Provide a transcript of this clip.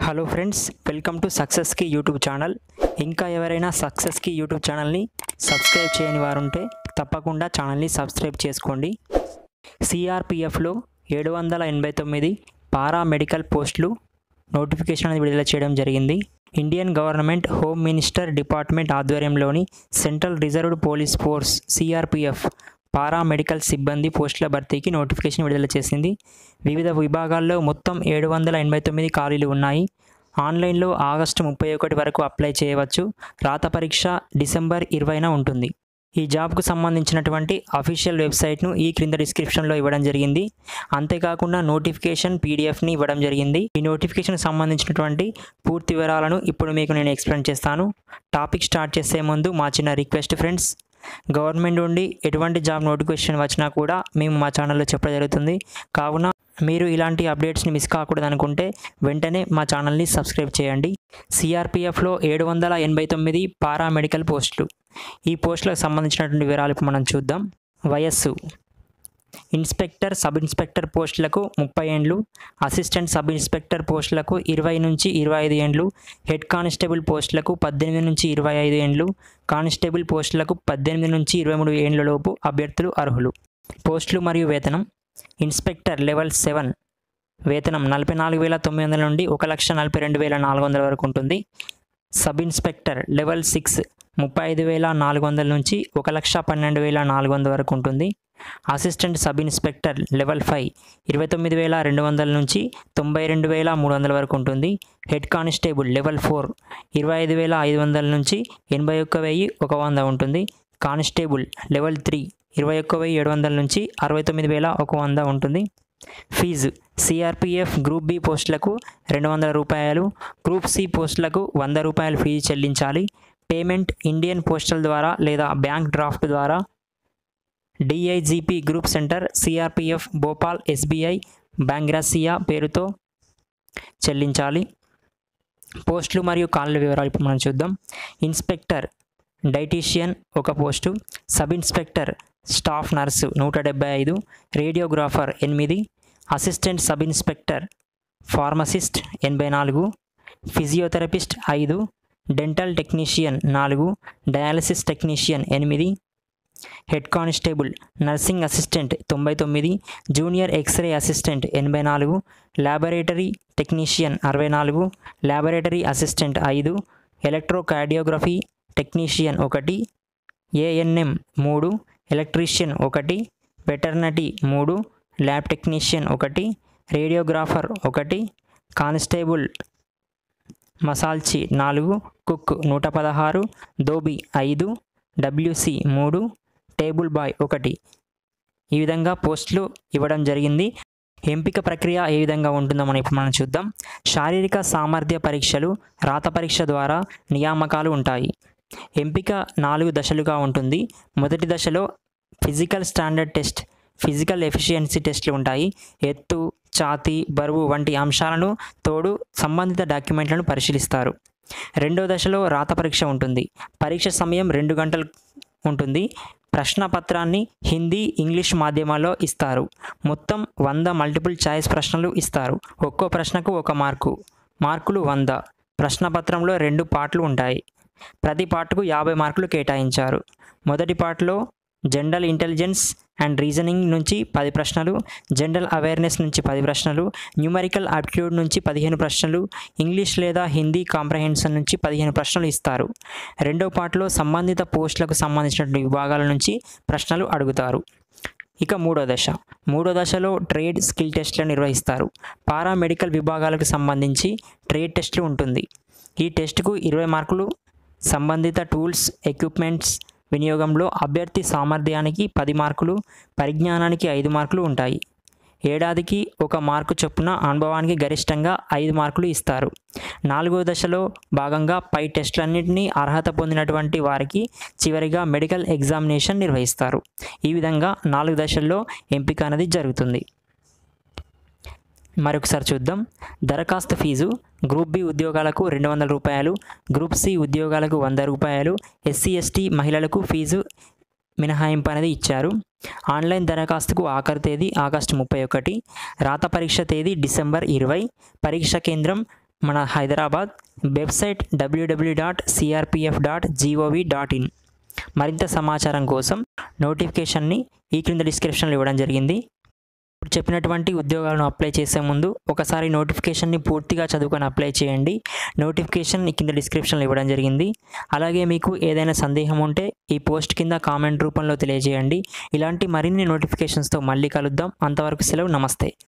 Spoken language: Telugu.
హలో ఫ్రెండ్స్ వెల్కమ్ టు సక్సెస్కి యూట్యూబ్ ఛానల్ ఇంకా ఎవరైనా సక్సెస్కి యూట్యూబ్ ఛానల్ని సబ్స్క్రైబ్ చేయని వారు ఉంటే తప్పకుండా ఛానల్ని సబ్స్క్రైబ్ చేసుకోండి సిఆర్పిఎఫ్లో ఏడు వందల ఎనభై తొమ్మిది పారా మెడికల్ పోస్టులు నోటిఫికేషన్ అనేది విడుదల చేయడం జరిగింది Indian government home minister department ఆధ్వర్యంలోని central reserved police force CRPF para medical సిబ్బంది పోస్టుల భర్తీకి నోటిఫికేషన్ విడుదల చేసింది వివిధ విభాగాల్లో మొత్తం ఏడు వందల ఎనభై తొమ్మిది ఖాళీలు ఉన్నాయి ఆన్లైన్లో ఆగస్టు ముప్పై ఒకటి వరకు అప్లై చేయవచ్చు రాత పరీక్ష డిసెంబర్ ఇరవైన ఉంటుంది ఈ జాబ్కు సంబంధించినటువంటి అఫీషియల్ వెబ్సైట్ను ఈ క్రింద డిస్క్రిప్షన్లో ఇవ్వడం జరిగింది అంతేకాకుండా నోటిఫికేషన్ పీడిఎఫ్ని ఇవ్వడం జరిగింది ఈ నోటిఫికేషన్కి సంబంధించినటువంటి పూర్తి వివరాలను ఇప్పుడు మీకు నేను ఎక్స్ప్లెయిన్ చేస్తాను టాపిక్ స్టార్ట్ చేసే ముందు మా చిన్న రిక్వెస్ట్ ఫ్రెండ్స్ గవర్నమెంట్ నుండి ఎటువంటి జాబ్ నోటిఫికేషన్ వచ్చినా కూడా మేము మా ఛానల్లో చెప్పడం జరుగుతుంది కావున మీరు ఇలాంటి అప్డేట్స్ని మిస్ కాకూడదు అనుకుంటే వెంటనే మా ఛానల్ని సబ్స్క్రైబ్ చేయండి సిఆర్పిఎఫ్లో ఏడు వందల ఎనభై తొమ్మిది పారామెడికల్ పోస్టులు ఈ పోస్టులకు సంబంధించినటువంటి వివరాలు ఇప్పుడు మనం చూద్దాం వయస్సు ఇన్స్పెక్టర్ సబ్ ఇన్స్పెక్టర్ పోస్టులకు ముప్పై ఏండ్లు అసిస్టెంట్ సబ్ ఇన్స్పెక్టర్ పోస్టులకు ఇరవై నుంచి ఇరవై ఐదు ఏండ్లు హెడ్ కానిస్టేబుల్ పోస్టులకు పద్దెనిమిది నుంచి ఇరవై ఐదు ఏండ్లు కానిస్టేబుల్ పోస్టులకు పద్దెనిమిది నుంచి ఇరవై మూడు ఏండ్ల లోపు అభ్యర్థులు అర్హులు పోస్టులు మరియు వేతనం ఇన్స్పెక్టర్ లెవెల్ సెవెన్ వేతనం నలభై నాలుగు వేల తొమ్మిది వందల నుండి ఒక లక్ష నలభై రెండు వేల నాలుగు వందల వరకు ఉంటుంది సబ్ ఇన్స్పెక్టర్ లెవెల్ సిక్స్ ముప్పై ఐదు వేల నాలుగు వందల నుంచి ఒక లక్ష పన్నెండు వేల నాలుగు వందల వరకు ఉంటుంది assistant sub inspector level five ఇరవై తొమ్మిది వేల రెండు వందల నుంచి తొంభై రెండు వేల మూడు వందల వరకు ఉంటుంది హెడ్ కానిస్టేబుల్ లెవెల్ ఫోర్ ఇరవై ఐదు వేల ఐదు వందల నుంచి ఎనభై ఒక్క వెయ్యి ఒక వంద ఉంటుంది కానిస్టేబుల్ లెవెల్ త్రీ ఇరవై ఒక్క వెయ్యి ఏడు వందల నుంచి అరవై తొమ్మిది వేల ఒక వంద ఉంటుంది ఫీజు సిఆర్పిఎఫ్ గ్రూప్ బి పోస్టులకు రెండు వందల రూపాయలు గ్రూప్ సి పోస్టులకు వంద రూపాయలు ఫీజు చెల్లించాలి పేమెంట్ ఇండియన్ పోస్టల్ ద్వారా లేదా బ్యాంక్ డ్రాఫ్ట్ ద్వారా DIGP group centre CRPF Bhopal SBI Bangrasia పేరుతో చెల్లించాలి పోస్టులు మరియు కాళ్ళ వివరాలు ఇప్పుడు మనం చూద్దాం ఇన్స్పెక్టర్ డైటీషియన్ ఒక post sub inspector staff nurse నూట డెబ్బై ఐదు రేడియోగ్రాఫర్ ఎనిమిది అసిస్టెంట్ సబ్ ఇన్స్పెక్టర్ ఫార్మసిస్ట్ ఎనభై నాలుగు ఫిజియోథెరపిస్ట్ ఐదు డెంటల్ టెక్నీషియన్ నాలుగు డయాలసిస్ టెక్నీషియన్ ఎనిమిది హెడ్ కానిస్టేబుల్ నర్సింగ్ అసిస్టెంట్ తొంభై తొమ్మిది జూనియర్ ఎక్స్రే అసిస్టెంట్ ఎనభై నాలుగు ల్యాబొరేటరీ టెక్నీషియన్ అరవై నాలుగు ల్యాబొరేటరీ అసిస్టెంట్ ఐదు ఎలక్ట్రోకార్డియోగ్రఫీ టెక్నీషియన్ ఒకటి ఏఎన్ఎం మూడు ఎలక్ట్రీషియన్ ఒకటి వెటర్నటీ మూడు ల్యాబ్ టెక్నీషియన్ ఒకటి రేడియోగ్రాఫర్ ఒకటి కానిస్టేబుల్ మసాల్చి నాలుగు కుక్ నూట పదహారు దోబి ఐదు డబ్ల్యూసి మూడు టేబుల్ బాయ్ ఒకటి ఈ విధంగా పోస్టులు ఇవ్వడం జరిగింది ఎంపిక ప్రక్రియ ఏ విధంగా ఉంటుందో మనం ఇప్పుడు మనం చూద్దాం శారీరక సామర్థ్య పరీక్షలు రాత పరీక్ష ద్వారా నియామకాలు ఉంటాయి ఎంపిక నాలుగు దశలుగా ఉంటుంది మొదటి దశలో physical standard test physical efficiency టెస్ట్లు ఉంటాయి ఎత్తు ఛాతీ బరువు వంటి అంశాలను తోడు సంబంధిత డాక్యుమెంట్లను పరిశీలిస్తారు రెండో దశలో రాత పరీక్ష ఉంటుంది పరీక్ష సమయం రెండు గంటలు ఉంటుంది ప్రశ్న పత్రాన్ని హిందీ ఇంగ్లీష్ మాధ్యమాల్లో ఇస్తారు మొత్తం వంద మల్టిపుల్ చాయిస్ ప్రశ్నలు ఇస్తారు ఒక్కో ప్రశ్నకు ఒక మార్కు మార్కులు వంద ప్రశ్నపత్రంలో రెండు పార్ట్లు ఉంటాయి ప్రతి పార్ట్కు యాభై మార్కులు కేటాయించారు మొదటి పార్ట్లో జనరల్ ఇంటెలిజెన్స్ అండ్ రీజనింగ్ నుంచి పది ప్రశ్నలు జనరల్ అవేర్నెస్ నుంచి పది ప్రశ్నలు న్యూమరికల్ ఆప్టిట్యూడ్ నుంచి పదిహేను ప్రశ్నలు ఇంగ్లీష్ లేదా హిందీ కాంప్రహెన్షన్ నుంచి పదిహేను ప్రశ్నలు ఇస్తారు రెండో పార్ట్లో సంబంధిత పోస్టులకు సంబంధించిన విభాగాల నుంచి ప్రశ్నలు అడుగుతారు ఇక మూడో దశ మూడో దశలో ట్రేడ్ స్కిల్ టెస్ట్లను నిర్వహిస్తారు పారామెడికల్ విభాగాలకు సంబంధించి ట్రేడ్ టెస్ట్లు ఉంటుంది ఈ టెస్ట్కు ఇరవై మార్కులు సంబంధిత టూల్స్ ఎక్విప్మెంట్స్ వినియోగంలో అభ్యర్థి సామర్థ్యానికి పది మార్కులు పరిజ్ఞానానికి ఐదు మార్కులు ఉంటాయి ఏడాదికి ఒక మార్కు చొప్పున అనుభవానికి గరిష్టంగా ఐదు మార్కులు ఇస్తారు నాలుగో దశలో భాగంగా పై టెస్టులన్నింటినీ అర్హత పొందినటువంటి వారికి చివరిగా మెడికల్ ఎగ్జామినేషన్ నిర్వహిస్తారు ఈ విధంగా నాలుగు దశల్లో ఎంపిక అనేది జరుగుతుంది మరొకసారి చూద్దాం దరఖాస్తు ఫీజు గ్రూప్ బి ఉద్యోగాలకు రెండు వందల రూపాయలు గ్రూప్ సి ఉద్యోగాలకు వంద రూపాయలు ఎస్సీ ఎస్టీ మహిళలకు ఫీజు మినహాయింపు అనేది ఇచ్చారు ఆన్లైన్ దరఖాస్తుకు ఆఖరి తేదీ ఆగస్టు ముప్పై ఒకటి రాత పరీక్ష తేదీ డిసెంబర్ ఇరవై పరీక్ష కేంద్రం మన Hyderabad website WW dot CRPF dot GOV dot in మరింత సమాచారం కోసం నోటిఫికేషన్ని ఈ క్రింద డిస్క్రిప్షన్లో ఇవ్వడం జరిగింది ఇప్పుడు చెప్పినటువంటి ఉద్యోగాలను అప్లై చేసే ముందు ఒకసారి నోటిఫికేషన్ని పూర్తిగా చదువుకొని అప్లై చేయండి నోటిఫికేషన్ ఈ కింద డిస్క్రిప్షన్లో ఇవ్వడం జరిగింది అలాగే మీకు ఏదైనా సందేహం ఉంటే ఈ పోస్ట్ కింద కామెంట్ రూపంలో తెలియజేయండి ఇలాంటి మరిన్ని నోటిఫికేషన్స్తో మళ్ళీ కలుద్దాం అంతవరకు సెలవు నమస్తే